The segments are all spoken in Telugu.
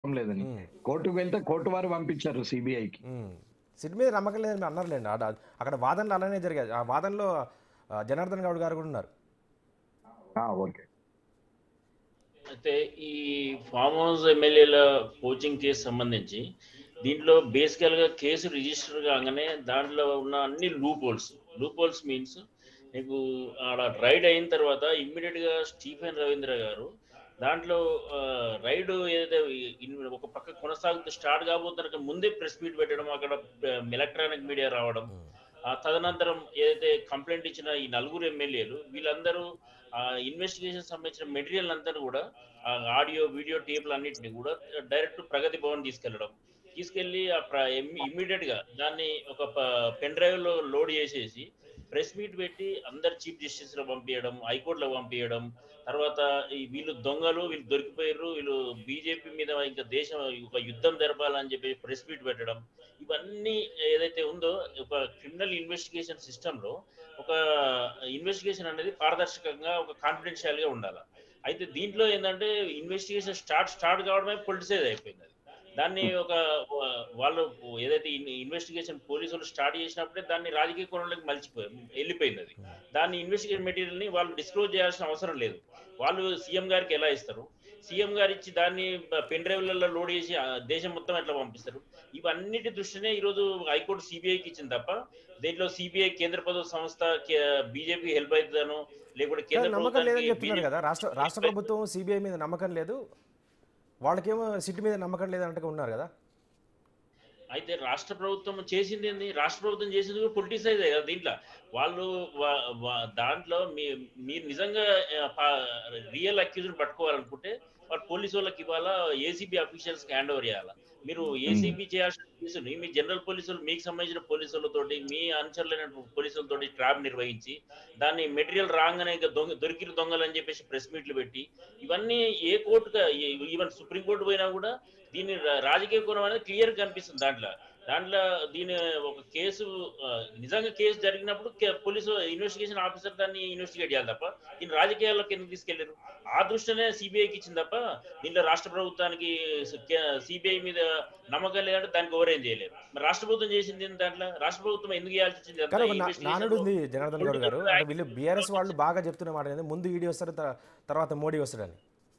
లేదని కోర్టుకు వెళ్తే కోర్టు వారు పంపించారు సిబిఐకి ఉమ్. సిట్ మీద నమ్మకం లేదని మీరు అన్నారులేండి ఆడ- అక్కడ వాదనలు అలానే జరిగాయి ఆ వాదనలో ఆ, జనార్దన్ గౌడ్ గారు కూడా ఉన్నారు ఓకే అయితే ఈ ఫామ్ హౌస్ ఎమ్మెల్యేల కోచింగ్ కేసు సంబంధించి దీంట్లో బేసికల్ గా కేసు రిజిస్టర్ కాగానే దాంట్లో ఉన్న అన్ని loop holes loop holes means నీకు ఆడ రైడ్ అయిన తర్వాత ఇమ్మీడియట్ గా స్టీఫెన్ రవీంద్ర గారు దాంట్లో రైడ్ ఏదైతే ఇన్- ఒక పక్క కొనసాగుతూ స్టార్ట్ కాబోతున్న ముందే ప్రెస్ మీట్ పెట్టడం అక్కడ ఎలక్ట్రానిక్ మీడియా రావడం ఆ తదనంతరం ఏదైతే కంప్లైంట్ ఇచ్చిన ఈ నలుగురు ఎమ్మెల్యేలు వీళ్ళందరూ ఆ ఇన్వెస్టిగేషన్ సంబంధించిన మెటీరియల్ అంతా కూడా ఆ ఆడియో వీడియో టేపులు అన్నింటినీ కూడా డైరెక్ట్ ప్రగతి భవన్ తీసుకెళ్లడం తీసుకెళ్లి ఆ ఇమ్మీడియట్ గా దాన్ని ఒక పెన్ డ్రైవ్ లో లోడ్ చేసేసి ప్రెస్ మీట్ పెట్టి అందరు చీఫ్ జస్టిస్ లో పంపించడం హైకోర్టులో పంపించడం తర్వాత ఈ వీళ్ళు దొంగలు వీళ్ళు దొరికిపోయారు వీళ్ళు బీజేపీ మీద ఇంకా దేశం ఒక యుద్ధం జరపాలని చెప్పి ప్రెస్ మీట్ పెట్టడం ఇవన్నీ ఏదైతే ఉందో ఒక క్రిమినల్ ఇన్వెస్టిగేషన్ సిస్టమ్ లో ఒక ఇన్వెస్టిగేషన్ అనేది పారదర్శకంగా ఒక కాన్ఫిడెన్షియల్ గా ఉండాలి అయితే దీంట్లో ఏంటంటే ఇన్వెస్టిగేషన్ స్టార్ట్ స్టార్ట్ కావడమే పొలిటిసైజ్ అయిపోయింది అది దాన్ని ఒక వా- వాళ్ళు ఏదైతే ఇన్వెస్టిగేషన్ పోలీసులు స్టార్ట్ చేసినప్పుడే దాన్ని రాజకీయ కోణంలోకి మలిచిపోయి వెళ్ళిపోయింది అది దాన్ని ఇన్వెస్టిగేషన్ మెటీరియల్ ని వాళ్ళు డిస్క్లోజ్ చేయాల్సిన అవసరం లేదు వాళ్ళు సీఎం గారికి ఎలా ఇస్తారు సీఎం గారు ఇచ్చి దాన్ని పెన్ డ్రైవ్లలో లోడ్ చేసి ఆ దేశం మొత్తం ఎట్లా పంపిస్తారు ఇవన్నిటి దృష్టినే ఈరోజు హైకోర్టు సిబిఐకి ఇచ్చింది తప్ప దీంట్లో సిబిఐ కేంద్ర ప్రభుత్వ సంస్థ బీజేపీ హెల్ప్ అవుతుందనో లేకుంటే కేంద్ర కానీ నమ్మకం లేదని ప్రభుత్వానికి చెప్తున్నారు కదా రాష్ట్ర రాష్ట్ర ప్రభుత్వం సిబిఐ మీద నమ్మకం లేదు వాళ్ళకేమో సిట్ మీద నమ్మకం లేదన్నట్టుగా ఉన్నారు కదా అయితే రాష్ట్ర ప్రభుత్వం చేసింది ఏంది రాష్ట్ర ప్రభుత్వం చేసింది కూడా పొలిటిసైజ్ కదా దీంట్లో వాళ్ళు వా- వా- దాంట్లో మీ మీరు నిజంగా రియల్ అక్యూజ్ని పట్టుకోవాలనుకుంటే వాళ్ళు పోలీసు వాళ్ళకి ఇవ్వాలా ఏసీబీ అఫీషియల్స్ హ్యాండ్ ఓవర్ చేయాలా మీరు ఏసీబీ చేయాల్సిన కేసుని మీ జనరల్ పోలీసులు మీకు సంబంధించిన పోలీసులతోటి మీ అనుచరులైన పోలీసులతోటి ట్రాప్ నిర్వహించి దాన్ని మెటీరియల్ రాగానే ఇక దొంగ దొరికిన దొంగలు అని చెప్పేసి ప్రెస్ మీట్లు పెట్టి ఇవన్నీ ఏ కోర్టుగా ఈవెన్ సుప్రీం కోర్టు పోయినా కూడా దీని రా- రాజకీయ కోణం అనేది క్లియర్ కనిపిస్తుంది దాంట్లో దాంట్లో దీని ఒక కేసు ఆ, నిజంగా కేసు జరిగినప్పుడు కే- పోలీసు ఇన్వెస్టిగేషన్ ఆఫీసర్ దాన్ని ఇన్వెస్టిగేట్ చేయాలి తప్ప దీని రాజకీయాల్లోకి ఎందుకు తీసుకెళ్లారు ఆ దృష్టినే సిబిఐకి ఇచ్చింది తప్ప దీంట్లో రాష్ట్ర ప్రభుత్వానికి సిబిఐ మీద నమ్మకం లేదంటే దానికి ఓవరేం చేయలేరు మరి రాష్ట్ర ప్రభుత్వం చేసింది ఏంటి దాంట్లో రాష్ట్ర ప్రభుత్వం ఎందుకు చేయాల్సి వచ్చింది కానీ ఒక అంతా నా- investigation నానుడు లో ఉంది జనార్దన్ గౌడ్ గారు అంటే వీళ్ళు బీఆర్ఎస్ వాళ్ళు బాగా చెప్తున్న మాట ఏంటంటే ముందు ఈడీ వస్తారు త- తర్వాత మోడీ వస్తాడని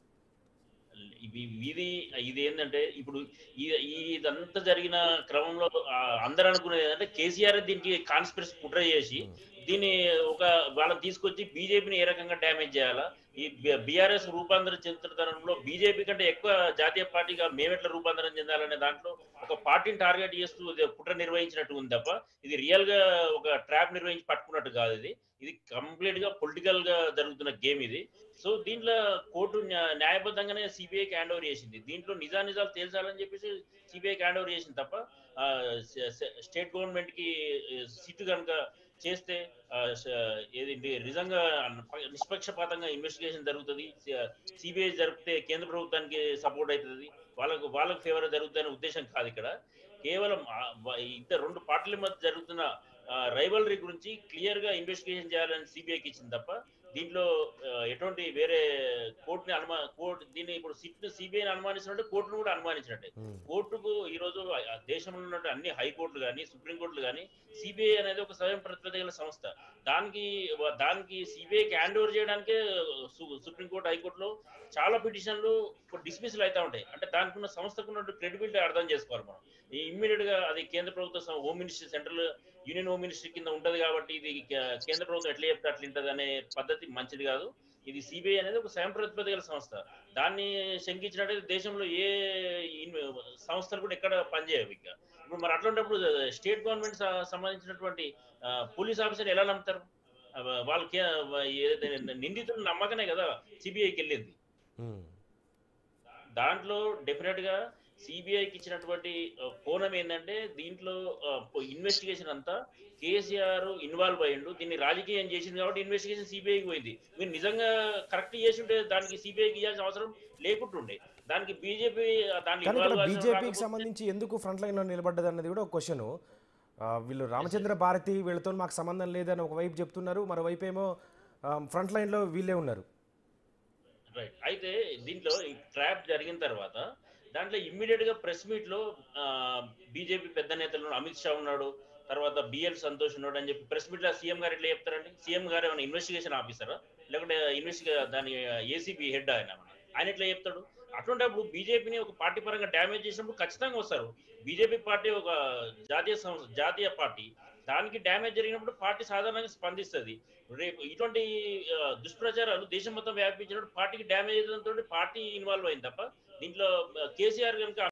ఇవి ఇది ఇది ఏంటంటే ఇప్పుడు ఈ- ఈ ఇదంతా జరిగిన క్రమంలో ఆ, అందరూ అనుకునేది ఏంటంటే కేసీఆర్ దీనికి కాన్స్పిరసీ కుట్ర చేసి దీన్ని ఒక వాళ్ళని తీసుకొచ్చి బీజేపీని ఏ రకంగా డ్యామేజ్ చేయాలా ఈ బీఆర్ఎస్ రూపాంతరం చెందుతున్న బీజేపీ కంటే ఎక్కువ జాతీయ పార్టీగా మేమెట్లా రూపాంతరం చెందాలనే దాంట్లో ఒక పార్టీని టార్గెట్ చేస్తూ ఇది కుట్ర నిర్వహించినట్టు ఉంది తప్ప ఇది రియల్ గా ఒక ట్రాప్ నిర్వహించి పట్టుకున్నట్టు కాదు ఇది ఇది కంప్లీట్ గా పొలిటికల్ గా జరుగుతున్న గేమ్ ఇది సో దీంట్లో కోర్టు న్యా- న్యాయబద్ధంగానే సిబిఐకి హ్యాండ్ ఓవర్ చేసింది దీంట్లో నిజా నిజాలు తేల్చాలని చెప్పేసి సిబిఐకి హ్యాండ్ ఓవర్ చేసింది తప్ప ఆ, స- స- స్టేట్ గవర్నమెంట్ కి సిట్ కనుక చేస్తే ఆ, స- ఏది ని- నిజంగా నిష్పక్షపాతంగా ఇన్వెస్టిగేషన్ జరుగుతుంది సిబిఐ జరిపితే కేంద్ర ప్రభుత్వానికి సపోర్ట్ అవుతుంది వాళ్ళకు వాళ్ళకు ఫేవర్ జరుగుతుందనే ఉద్దేశం కాదు ఇక్కడ కేవలం ఆ, వ- ఇద్దరు రెండు పార్టీల మధ్య జరుగుతున్న రైవలరీ గురించి క్లియర్ గా ఇన్వెస్టిగేషన్ చేయాలని సిబిఐకి ఇచ్చింది తప్ప దీంట్లో ఆ, ఎటువంటి వేరే కోర్టుని అనుమా కోర్టు దీన్ని ఇప్పుడు సిట్ సిబిఐని అనుమానించినట్టు కోర్టును కూడా అనుమానించినట్టే ఉమ్. కోర్టుకు ఈ రోజు ఆ దేశంలో ఉన్న అన్ని హైకోర్టులు కానీ సుప్రీంకోర్టులు కానీ సిబిఐ అనేది ఒక స్వయం ప్రతిపత్తి గల సంస్థ దానికి వ- దానికి సిబిఐకి హ్యాండ్ ఓవర్ చేయడానికే సు- సుప్రీంకోర్టు హైకోర్టులో చాలా పిటిషన్లు డిస్మిస్లు అవుతా ఉంటాయి అంటే దానికి ఉన్న సంస్థకు ఉన్న క్రెడిబిలిటీ అర్థం చేసుకోవాలి మనం ఇమ్మీడియట్ గా అది కేంద్ర ప్రభుత్వ సం- home ministry central union home ministry కింద ఉంటది కాబట్టి ఇది కే- కేంద్ర ప్రభుత్వం ఎట్లా చెప్తే అట్లా ఉంటది అనే పద్ధతి మంచిది కాదు ఇది సిబిఐ అనేది ఒక స్వయం ప్రతిపత్తి గల సంస్థ దాన్ని శంకించినట్టయితే దేశంలో ఏ ఇన్- సంస్థలు కూడా ఎక్కడ పనిచేయవు ఇంకా ఇప్పుడు మరి అట్లాంటప్పుడు స్టేట్ గవర్నమెంట్ స- సంబంధించినటువంటి ఆ, పోలీస్ ఆఫీసర్ ఎలా నమ్ముతారు ఆ, వాళ్ళకి ఆ, ఏదైతే నిందితులు నమ్మకనే కదా సిబిఐకి వెళ్ళింది ఉమ్. దాంట్లో డెఫినెట్ గా సిబిఐకి ఇచ్చినటువంటి ఆ, కోణం ఏంటంటే దీంట్లో ఇన్వెస్టిగేషన్ అంతా కేసీఆర్ ఇన్వాల్వ్ అయ్యిండు దీన్ని రాజకీయం చేసింది కాబట్టి ఇన్వెస్టిగేషన్ సిబిఐకి పోయింది మీరు నిజంగా కరెక్ట్ చేసి ఉంటే దానికి సిబిఐకి ఇవ్వాల్సిన అవసరం లేకుంటుండే దానికి బీజేపీ దాన్ని కానీ ఇక్కడ involve అవ్వాల్సిన బీజేపీకి రాకపోతే- సంబంధించి ఎందుకు ఫ్రంట్ లైన్లో నిలబడ్డది అన్నది కూడా ఒక క్వశ్చన్ వీళ్ళు రామచంద్ర భారతి వీళ్ళతో మాకు సంబంధం లేదని ఒకవైపు చెప్తున్నారు మరోవైపు ఏమో ఫ్రంట్ లైన్లో వీళ్ళే ఉన్నారు రైట్ అయితే దీంట్లో ఈ ట్రాప్ జరిగిన తర్వాత దాంట్లో ఇమ్మీడియట్ గా ప్రెస్ మీట్ లో బీజేపీ పెద్ద నేతలు అమిత్ షా ఉన్నాడు తర్వాత బిఎల్ సంతోష్ ఉన్నాడు అని చెప్పి ప్రెస్ మీట్ లో సీఎం గారు ఎట్లా చెప్తారండి సీఎం గారు ఏమైనా ఇన్వెస్టిగేషన్ ఆఫీసరా లేకుంటే ఇన్వెస్టిగే దాని ఏసీబీ హెడ్ ఆయన ఆయన ఎట్లా చెప్తాడు అటువంటిప్పుడు బీజేపీని ఒక పార్టీ పరంగా డ్యామేజ్ చేసినప్పుడు ఖచ్చితంగా వస్తారు బీజేపీ పార్టీ ఒక జాతీయ సంస్థ జాతీయ పార్టీ దానికి డ్యామేజ్ జరిగినప్పుడు పార్టీ సాధారణంగా స్పందిస్తుంది రేపు ఇటువంటి ఆ, దుష్ప్రచారాలు దేశం మొత్తం వ్యాపించినప్పుడు పార్టీకి డ్యామేజ్ అయినంతో పార్టీ ఇన్వాల్వ్ అయింది తప్ప దీంట్లో ఆ, కేసీఆర్ కనుక